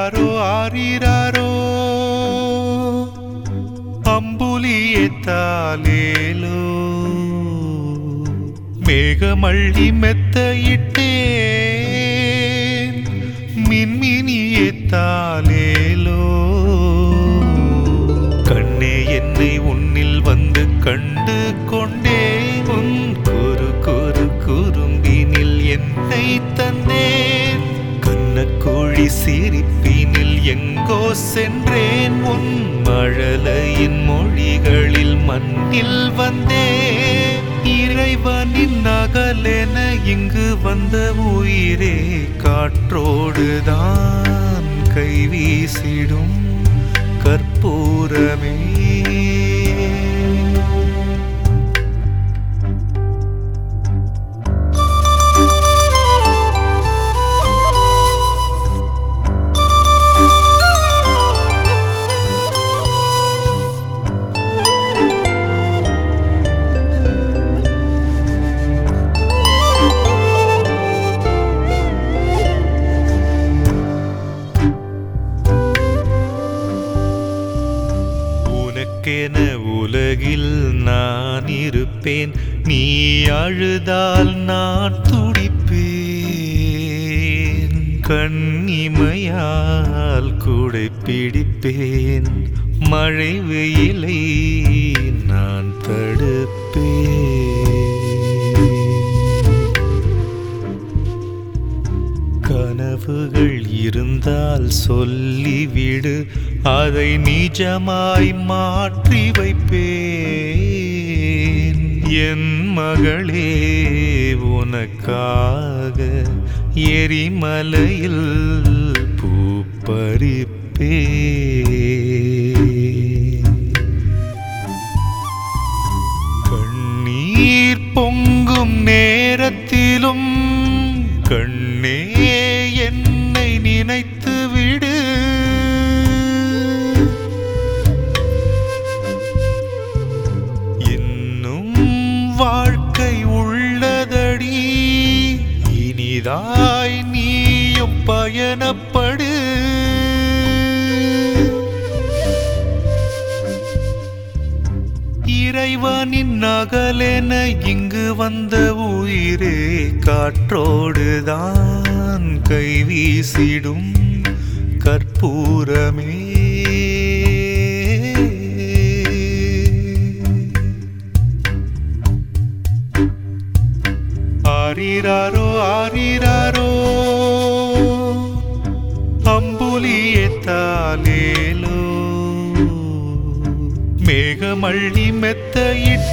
ஆரிராரோ ஆரிராரோ அம்புலியத்தாலேலோ மேகமள்ளி மெத்தையிட்டேன் மின்மினியத்தாலேலோ கண்ணே என்னை உன்னில் வந்து கண்டு கொண்டேன் உன் குறு குறு குறும்பினில் என்னை தந்தேன் கண்ணக்கோழி சிரிப்பினில் எங்கோ சென்றேன் உன் மழலையின் மொழிகளில் மண்ணில் வந்தேன் இறைவனின் நகலென இங்கு வந்த உயிரே காற்றோடுதான் கைவீசிடும் கற்பூரமே உனக்கென உலகில் நான் இருப்பேன் நீ அழுதால் நான் துடிப்பேன் கண்ணிமையால் கூடை பிடிப்பேன் மழை வெயிலை நான் தடுப்பேன் கனவுகள் இருந்தால் சொல்லிவிடு அதை நிஜமாய் மாற்றி வைப்பேன் என் மகளே உனக்காக எரிமலையில் பூப்பறிப்பேன் கண்ணீர் பொங்கும் நேரத்திலும் கண்ணே என்னை நினைத்து விடு இன்னும் வாழ்க்கை உள்ளதடி இனிதாய் நீயும் பயணப்படு இறைவனின் நகலென இங்கு வந்த உயிரே காற்றோடுதான் கைவீசிடும் கற்பூரமே ஆரிராரோ ஆரிராரோ அம்புலியத்தாலேலோ மேகமள்ளி மெத்தையிட்டேன்